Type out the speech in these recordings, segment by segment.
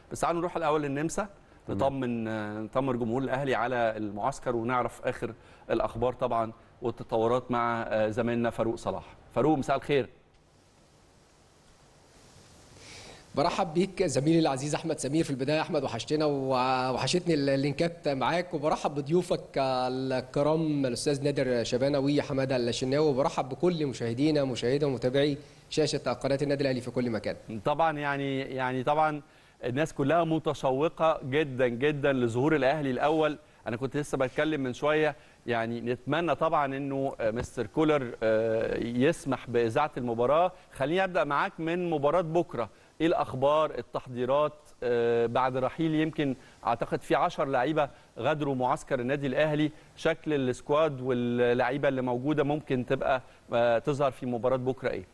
بس تعالوا نروح الاول للنمسا نطمن آه، نطمن جمهور الاهلي على المعسكر ونعرف اخر الاخبار طبعا والتطورات مع آه، زميلنا فاروق صلاح فاروق مساء الخير برحب بيك زميلي العزيز احمد سمير في البدايه احمد وحشتنا وحشتني اللينكات معاك وبرحب بضيوفك الكرام الاستاذ نادر شبانه وحماده الشناوي وبرحب بكل مشاهدينا مشاهدة ومتابعي شاشه قناه النادي الاهلي في كل مكان طبعا يعني يعني طبعا الناس كلها متشوقه جدا جدا لظهور الاهلي الاول انا كنت لسه بتكلم من شويه يعني نتمنى طبعا انه آه، مستر كولر آه، يسمح باذاعه المباراه خليني ابدا معاك من مباراه بكره ايه الاخبار التحضيرات آه، بعد رحيل يمكن اعتقد في 10 لعيبه غادروا معسكر النادي الاهلي شكل السكواد واللعيبه اللي موجوده ممكن تبقى آه، تظهر في مباراه بكره ايه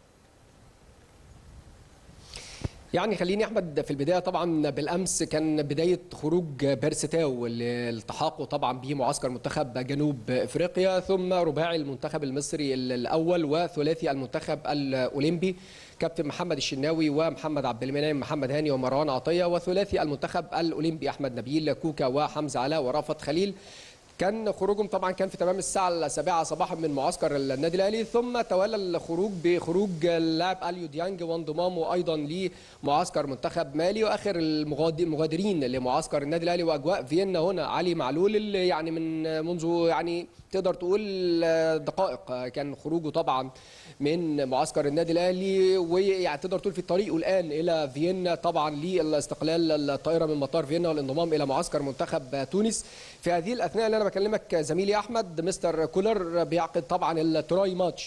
يعني خليني احمد في البدايه طبعا بالامس كان بدايه خروج بيرستاو اللي التحاقه طبعا بمعسكر منتخب جنوب افريقيا ثم رباعي المنتخب المصري الاول وثلاثي المنتخب الاولمبي كابتن محمد الشناوي ومحمد عبد المنعم محمد هاني ومروان عطيه وثلاثي المنتخب الاولمبي احمد نبيل كوكا وحمزه علاء ورافت خليل كان خروجهم طبعا كان في تمام الساعة السابعة صباحا من معسكر النادي الأهلي ثم تولى الخروج بخروج اللاعب أليو ديانج وانضمامه أيضا لمعسكر منتخب مالي وآخر المغاد- المغادرين لمعسكر النادي الأهلي وأجواء فيينا هنا علي معلول اللي يعني من منذ يعني تقدر تقول دقائق كان خروجه طبعا من معسكر النادي الاهلي ويعني تقدر تقول في طريقه الان الى فيينا طبعا لاستقلال الطائره من مطار فيينا والانضمام الى معسكر منتخب تونس في هذه الاثناء اللي انا بكلمك زميلي احمد مستر كولر بيعقد طبعا التراي ماتش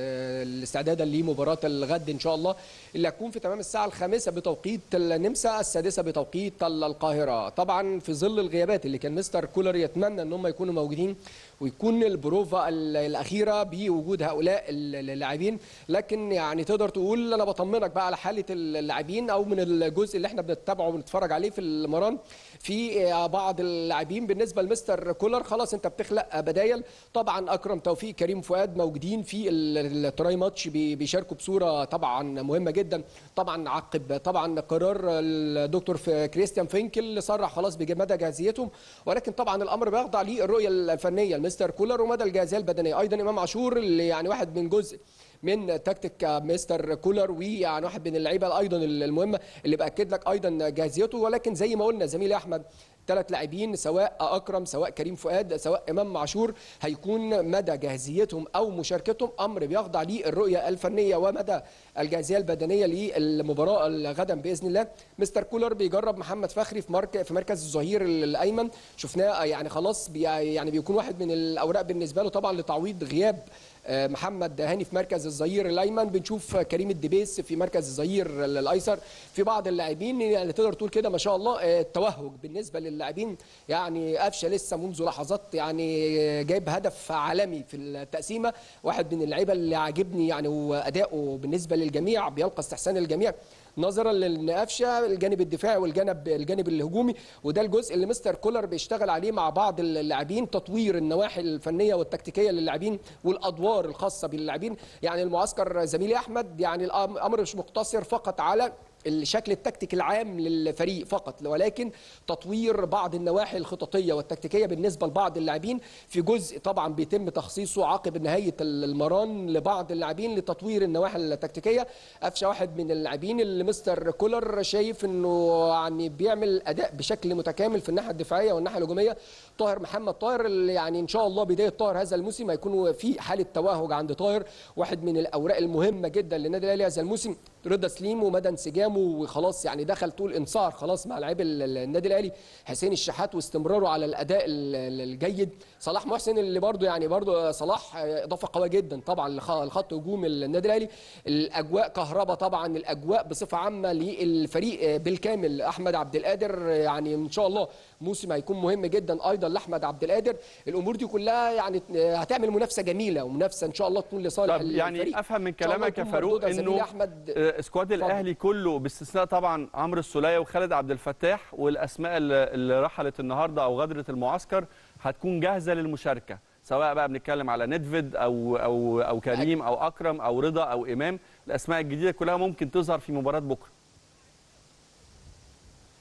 ال- الاستعدادا لمباراه الغد ان شاء الله اللي هتكون في تمام الساعه الخامسه بتوقيت النمسا السادسه بتوقيت القاهره طبعا في ظل الغيابات اللي كان مستر كولر يتمنى ان هم يكونوا موجودين ويكون البروفا ال- الاخيره بوجود هؤلاء ال- اللاعبين لكن يعني تقدر تقول انا بطمنك بقى على حاله اللاعبين او من الجزء اللي احنا بنتابعه وبنتفرج عليه في المران في بعض اللاعبين بالنسبه لمستر كولر خلاص انت بتخلق بدايل طبعا اكرم توفيق كريم فؤاد موجودين في ال- التراي ماتش بي- بيشاركوا بصوره طبعا مهمه جدا طبعا عقب طبعا قرار الدكتور في كريستيان فينكل اللي صرح خلاص بمدى جاهزيتهم ولكن طبعا الامر بيخضع للرؤيه الفنيه لمستر كولر ومدى الجاهزيه البدنيه ايضا امام عاشور اللي يعني واحد من جزء من تكتيك مستر كولر ويعني واحد من اللعيبه ايضا المهمه اللي باكد لك ايضا جاهزيته ولكن زي ما قلنا زميلي احمد ثلاث لاعبين سواء اكرم سواء كريم فؤاد سواء امام عاشور هيكون مدى جاهزيتهم او مشاركتهم امر بيخضع للرؤيه الفنيه ومدى الجاهزيه البدنيه للمباراه غدا باذن الله مستر كولر بيجرب محمد فخري في مركز في مركز الظهير الايمن شفناه يعني خلاص بي يعني بيكون واحد من الاوراق بالنسبه له طبعا لتعويض غياب آه، محمد هاني في مركز الظهير الايمن بنشوف كريم الدبيس في مركز الظهير الايسر في بعض اللاعبين يعني تقدر تقول كده ما شاء الله آه، التوهج بالنسبه للاعبين يعني قفشه لسه منذ لحظات يعني آه، جايب هدف عالمي في التقسيمه واحد من اللعيبه اللي عاجبني يعني واداؤه بالنسبه للجميع بيلقى استحسان الجميع نظرا لان قفشه الجانب الدفاعي والجانب الجانب الهجومي وده الجزء اللي مستر كولر بيشتغل عليه مع بعض اللاعبين تطوير النواحي الفنيه والتكتيكيه للاعبين والادوار الخاصه باللاعبين يعني المعسكر زميلي احمد يعني الامر مش مقتصر فقط على الشكل التكتيكي العام للفريق فقط ولكن تطوير بعض النواحي الخططيه والتكتيكيه بالنسبه لبعض اللاعبين في جزء طبعا بيتم تخصيصه عقب نهايه المران لبعض اللاعبين لتطوير النواحي التكتيكيه قفشه واحد من اللاعبين اللي مستر كولر شايف انه يعني بيعمل اداء بشكل متكامل في الناحيه الدفاعيه والناحيه الهجوميه طاهر محمد طاهر اللي يعني ان شاء الله بدايه طاهر هذا الموسم هيكون في حاله توهج عند طاهر واحد من الاوراق المهمه جدا للنادي الاهلي هذا الموسم رضا سليم ومدى انسجامه وخلاص يعني دخل طول انصار خلاص مع لعيب النادي الاهلي حسين الشحات واستمراره على الاداء الجيد صلاح محسن اللي برده يعني برده صلاح اضافه قويه جدا طبعا لخط هجوم النادي الاهلي الاجواء كهرباء طبعا الاجواء بصفه عامه للفريق بالكامل احمد عبد القادر يعني ان شاء الله موسم هيكون مهم جدا ايضا لاحمد عبد القادر الامور دي كلها يعني هتعمل منافسه جميله ومنافسه ان شاء الله تكون لصالح طب يعني الفريق. افهم من إن شاء الله كلامك يا يكون فاروق مردودة زميلي انه احمد آه، سكواد الاهلي كله باستثناء طبعا عمرو السوليه وخالد عبد الفتاح والاسماء اللي اللي رحلت النهارده او غادرت المعسكر هتكون جاهزه للمشاركه سواء بقى بنتكلم على ندفيد او او او كريم او اكرم او رضا او امام الاسماء الجديده كلها ممكن تظهر في مباراه بكره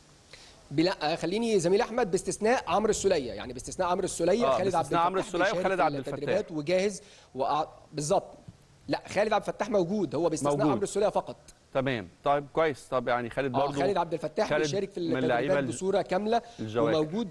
بلا خليني زميل احمد باستثناء عمرو السوليه يعني باستثناء عمرو السوليه آه، خالد عبد باستثناء عمرو الفتاح السولية بيشارك وخالد في عبد الفتاح. التدريبات وجاهز وأع- بالظبط لا خالد عبد الفتاح موجود هو باستثناء موجود. عمرو السوليه فقط تمام طيب كويس طب يعني خالد اه برضو خالد عبد الفتاح خالد بيشارك في من اللعيبة التدريبات ال- بصوره كامله الجواكر. وموجود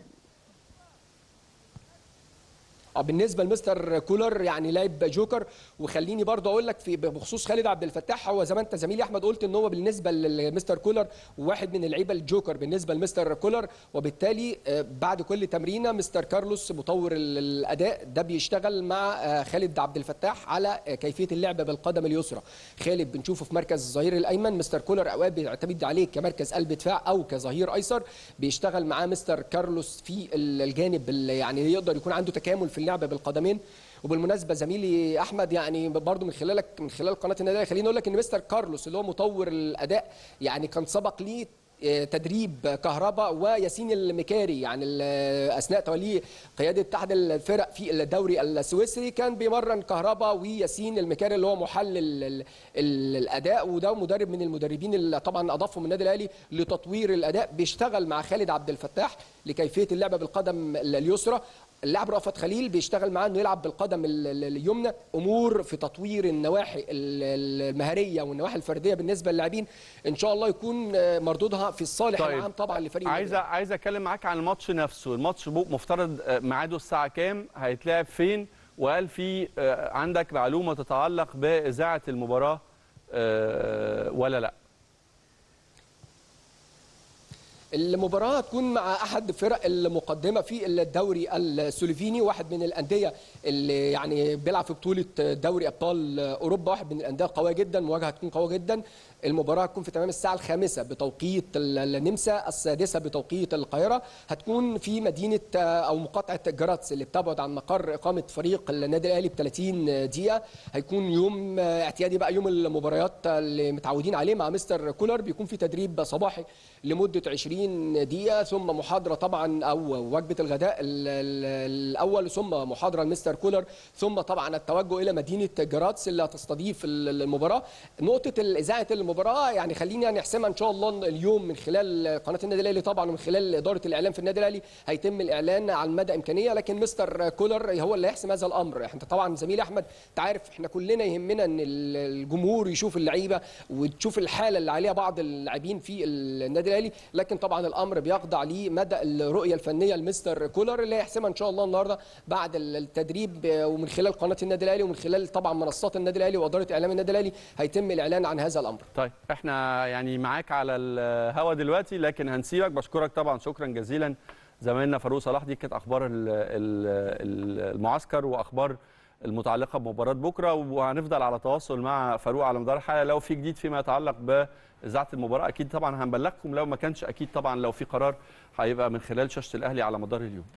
اه بالنسبه لمستر كولر يعني لاعب جوكر وخليني برضه اقول لك في بخصوص خالد عبد الفتاح هو زي ما انت زميلي احمد قلت ان هو بالنسبه لمستر كولر واحد من اللعيبه الجوكر بالنسبه لمستر كولر وبالتالي آه، بعد كل تمرينه مستر كارلوس مطور ال- الاداء ده بيشتغل مع آه، خالد عبد الفتاح على آه، كيفيه اللعب بالقدم اليسرى خالد بنشوفه في مركز الظهير الايمن مستر كولر اوقات بيعتمد عليه كمركز قلب دفاع او كظهير ايسر بيشتغل معاه مستر كارلوس في ال- الجانب اللي يعني يقدر يكون عنده تكامل في اللعب بالقدمين وبالمناسبه زميلي احمد يعني برضو من خلالك من خلال قناه النادي خليني اقول لك ان مستر كارلوس اللي هو مطور الاداء يعني كان سبق ليه آه، تدريب كهرباء وياسين المكاري يعني ال- اثناء توليه قياده احد الفرق في الدوري السويسري كان بيمرن كهرباء وياسين المكاري اللي هو محلل ال- ال- الاداء وده مدرب من المدربين اللي طبعا اضافهم النادي الاهلي لتطوير الاداء بيشتغل مع خالد عبد الفتاح لكيفيه اللعب بالقدم ال- اليسرى اللاعب رأفت خليل بيشتغل معاه انه يلعب بالقدم ال- ال- اليمنى امور في تطوير النواحي ال- ال- المهاريه والنواحي الفرديه بالنسبه للاعبين ان شاء الله يكون آه، مردودها في الصالح طيب. العام طبعا لفريق عايز النادي عايز اتكلم معاك عن الماتش نفسه الماتش بو- مفترض آه، ميعاده الساعه كام هيتلعب فين وهل في آه، عندك معلومه تتعلق باذاعه المباراه آه، ولا لا المباراة هتكون مع أحد فرق المقدمة في الدوري السلوفيني واحد من الأندية اللي يعني بيلعب في بطولة دوري أبطال أوروبا واحد من الأندية قوية جدا مواجهة هتكون قوية جدا المباراة هتكون في تمام الساعة الخامسة بتوقيت ال- النمسا السادسة بتوقيت القاهرة هتكون في مدينة آه، أو مقاطعة جراتس اللي بتبعد عن مقر إقامة فريق النادي الأهلي ب 30 دقيقة هيكون يوم آه، اعتيادي بقى يوم المباريات اللي متعودين عليه مع مستر كولر بيكون في تدريب صباحي لمدة 20 دقيقة ثم محاضرة طبعا أو وجبة الغداء ال- ال- الأول ثم محاضرة لمستر كولر ثم طبعا التوجه إلى مدينة جراتس اللي هتستضيف ال- المباراة نقطة إذاعة المباراة يعني خليني يعني نحسمها إن شاء الله اليوم من خلال قناة النادي الأهلي طبعا ومن خلال إدارة الإعلام في النادي الأهلي هيتم الإعلان عن مدى إمكانية لكن مستر كولر هو اللي هيحسم هذا الأمر احنا طبعا زميلي أحمد أنت عارف احنا كلنا يهمنا إن ال- الجمهور يشوف اللعيبة وتشوف الحالة اللي عليها بعض اللاعبين في النادي الأهلي لكن طبعا الأمر بيخضع لمدى الرؤية الفنية لمستر كولر اللي هيحسمها إن شاء الله النهاردة بعد التدريب ومن خلال قناة النادي الأهلي ومن خلال طبعا منصات النادي الأهلي وإدارة إعلام النادي الأهلي هيتم الإعلان عن هذا الأمر طيب احنا يعني معاك على الهوا دلوقتي لكن هنسيبك بشكرك طبعا شكرا جزيلا زميلنا فاروق صلاح دي كانت اخبار ال- ال- المعسكر واخبار المتعلقه بمباراه بكره وهنفضل على تواصل مع فاروق على مدار الحلقه لو في جديد فيما يتعلق باذاعه المباراه اكيد طبعا هنبلغكم لو ما كانش اكيد طبعا لو في قرار هيبقى من خلال شاشه الاهلي على مدار اليوم